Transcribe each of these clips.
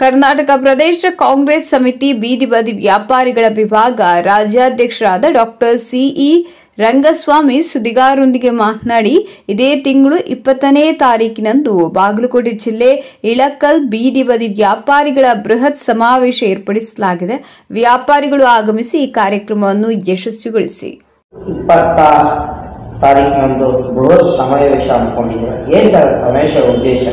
ಕರ್ನಾಟಕ ಪ್ರದೇಶ ಕಾಂಗ್ರೆಸ್ ಸಮಿತಿ ಬೀದಿ ಬದಿ ವ್ಯಾಪಾರಿಗಳ ವಿಭಾಗ ರಾಜ್ಯಾಧ್ಯಕ್ಷರಾದ ಡಾಕ್ಟರ್ ಸಿಇ ರಂಗಸ್ವಾಮಿ ಸುದ್ದಿಗಾರರೊಂದಿಗೆ ಮಾತನಾಡಿ ಇದೇ ತಿಂಗಳು ಇಪ್ಪತ್ತನೇ ತಾರೀಕಿನಂದು ಬಾಗಲಕೋಟೆ ಜಿಲ್ಲೆ ಇಳಕಲ್ ಬೀದಿ ಬದಿ ವ್ಯಾಪಾರಿಗಳ ಬೃಹತ್ ಸಮಾವೇಶ ಏರ್ಪಡಿಸಲಾಗಿದೆ ವ್ಯಾಪಾರಿಗಳು ಆಗಮಿಸಿ ಈ ಕಾರ್ಯಕ್ರಮವನ್ನು ಯಶಸ್ವಿಗೊಳಿಸಿ ಇಪ್ಪತ್ತ ತಾರೀಕಿನಂದು ಬೃಹತ್ ಸಮಾವೇಶ ಹಮ್ಮಿಕೊಂಡಿದ್ದೀರಾ ಏನು ಸರ್ ಸಮಾವೇಶ ಉದ್ದೇಶ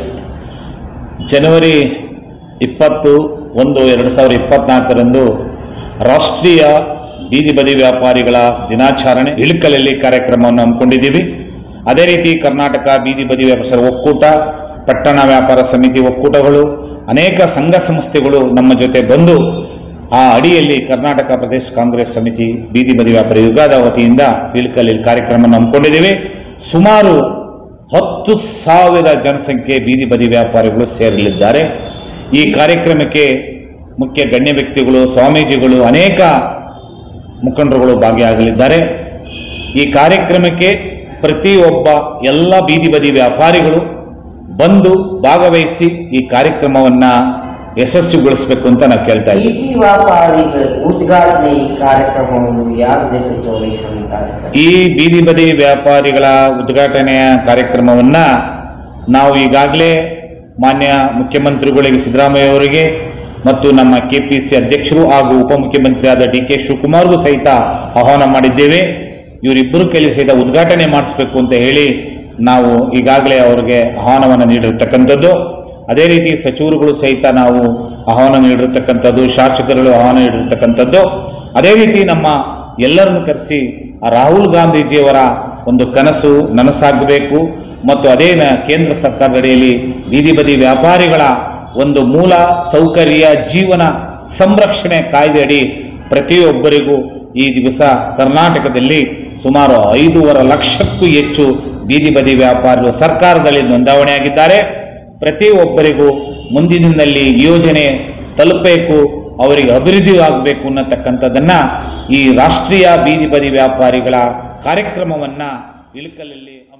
ಜನವರಿ ಇಪ್ಪತ್ತು ಒಂದು ಎರಡು ಸಾವಿರದ ಇಪ್ಪತ್ನಾಲ್ಕರಂದು ರಾಷ್ಟ್ರೀಯ ಬೀದಿ ಬದಿ ವ್ಯಾಪಾರಿಗಳ ದಿನಾಚರಣೆ ಇಳಕಲಲ್ಲಿ ಕಾರ್ಯಕ್ರಮವನ್ನು ಹಮ್ಮಿಕೊಂಡಿದ್ದೀವಿ ಅದೇ ರೀತಿ ಕರ್ನಾಟಕ ಬೀದಿ ಬದಿ ವ್ಯಾಪಾರ ಒಕ್ಕೂಟ ಪಟ್ಟಣ ವ್ಯಾಪಾರ ಸಮಿತಿ ಒಕ್ಕೂಟಗಳು ಅನೇಕ ಸಂಘ ಸಂಸ್ಥೆಗಳು ನಮ್ಮ ಜೊತೆ ಬಂದು ಆ ಅಡಿಯಲ್ಲಿ ಕರ್ನಾಟಕ ಪ್ರದೇಶ ಕಾಂಗ್ರೆಸ್ ಸಮಿತಿ ಬೀದಿ ಬದಿ ವ್ಯಾಪಾರಿ ಯುಗಾದ ವತಿಯಿಂದ ಇಳಕಲ್ಲಿ ಕಾರ್ಯಕ್ರಮವನ್ನು ಹಮ್ಮಿಕೊಂಡಿದ್ದೀವಿ ಸುಮಾರು ಹತ್ತು ಸಾವಿರ ಜನಸಂಖ್ಯೆ ಬೀದಿ ಬದಿ ವ್ಯಾಪಾರಿಗಳು ಸೇರಲಿದ್ದಾರೆ ಈ ಕಾರ್ಯಕ್ರಮಕ್ಕೆ ಮುಖ್ಯ ಗಣ್ಯ ವ್ಯಕ್ತಿಗಳು ಸ್ವಾಮೀಜಿಗಳು ಅನೇಕ ಮುಖಂಡರುಗಳು ಭಾಗಿಯಾಗಲಿದ್ದಾರೆ ಈ ಕಾರ್ಯಕ್ರಮಕ್ಕೆ ಪ್ರತಿಯೊಬ್ಬ ಎಲ್ಲ ಬೀದಿ ಬದಿ ವ್ಯಾಪಾರಿಗಳು ಬಂದು ಭಾಗವಹಿಸಿ ಈ ಕಾರ್ಯಕ್ರಮವನ್ನು ಯಶಸ್ವಿಗೊಳಿಸಬೇಕು ಅಂತ ನಾವು ಕೇಳ್ತಾ ಇದ್ದೀವಿ ಬೀದಿ ವ್ಯಾಪಾರಿಗಳ ಉದ್ಘಾಟನೆ ಈ ಕಾರ್ಯಕ್ರಮವನ್ನು ಯಾರು ನೇತೃತ್ವ ವಹಿಸಲಿದ್ದಾರೆ ಸರ್ ಈ ಬೀದಿ ಬದಿ ವ್ಯಾಪಾರಿಗಳ ಉದ್ಘಾಟನೆಯ ಕಾರ್ಯಕ್ರಮವನ್ನು ನಾವು ಈಗಾಗಲೇ ಮಾನ್ಯ ಮುಖ್ಯಮಂತ್ರಿಗಳಿಗೆ ಸಿದ್ದರಾಮಯ್ಯ ಅವರಿಗೆ ಮತ್ತು ನಮ್ಮ ಕೆ ಪಿ ಸಿ ಅಧ್ಯಕ್ಷರು ಹಾಗೂ ಉಪಮುಖ್ಯಮಂತ್ರಿಯಾದ ಡಿ ಕೆ ಶಿವಕುಮಾರ್ಗೂ ಸಹಿತ ಆಹ್ವಾನ ಮಾಡಿದ್ದೇವೆ ಇವರಿಬ್ಬರು ಕೈಲಿ ಸಹಿತ ಉದ್ಘಾಟನೆ ಮಾಡಿಸ್ಬೇಕು ಅಂತ ಹೇಳಿ ನಾವು ಈಗಾಗಲೇ ಅವರಿಗೆ ಆಹ್ವಾನವನ್ನು ನೀಡಿರ್ತಕ್ಕಂಥದ್ದು ಅದೇ ರೀತಿ ಸಚಿವರುಗಳು ಸಹಿತ ನಾವು ಆಹ್ವಾನ ನೀಡಿರ್ತಕ್ಕಂಥದ್ದು ಶಾಸಕರುಗಳು ಆಹ್ವಾನ ನೀಡಿರ್ತಕ್ಕಂಥದ್ದು ಅದೇ ರೀತಿ ನಮ್ಮ ಎಲ್ಲರನ್ನು ಕರೆಸಿ ಆ ರಾಹುಲ್ ಗಾಂಧೀಜಿಯವರ ಒಂದು ಕನಸು ನನಸಾಗಬೇಕು ಮತ್ತು ಅದೇ ನ- ಕೇಂದ್ರ ಸರ್ಕಾರದ ಅಡಿಯಲ್ಲಿ ಬೀದಿ ಬದಿ ವ್ಯಾಪಾರಿಗಳ ಒಂದು ಮೂಲ ಸೌಕರ್ಯ ಜೀವನ ಸಂರಕ್ಷಣೆ ಕಾಯ್ದೆ ಅಡಿ ಪ್ರತಿಯೊಬ್ಬರಿಗೂ ಈ ದಿವಸ ಕರ್ನಾಟಕದಲ್ಲಿ ಸುಮಾರು ಐದೂವರೆ ಲಕ್ಷಕ್ಕೂ ಹೆಚ್ಚು ಬೀದಿ ಬದಿ ವ್ಯಾಪಾರಿಗಳು ಸರ್ಕಾರದಲ್ಲಿ ನೋಂದಾವಣೆಯಾಗಿದ್ದಾರೆ ಪ್ರತಿಯೊಬ್ಬರಿಗೂ ಮುಂದಿನಲ್ಲಿ ಯೋಜನೆ ತಲುಪಬೇಕು ಅವರಿಗೆ ಅಭಿವೃದ್ಧಿ ಆಗಬೇಕು ಅನ್ನತಕ್ಕಂಥದ್ದನ್ನ ಈ ರಾಷ್ಟ್ರೀಯ ಬೀದಿ ಬದಿ ವ್ಯಾಪಾರಿಗಳ ಕಾರ್ಯಕ್ರಮವನ್ನ ಇಳಕಲಲ್ಲಿ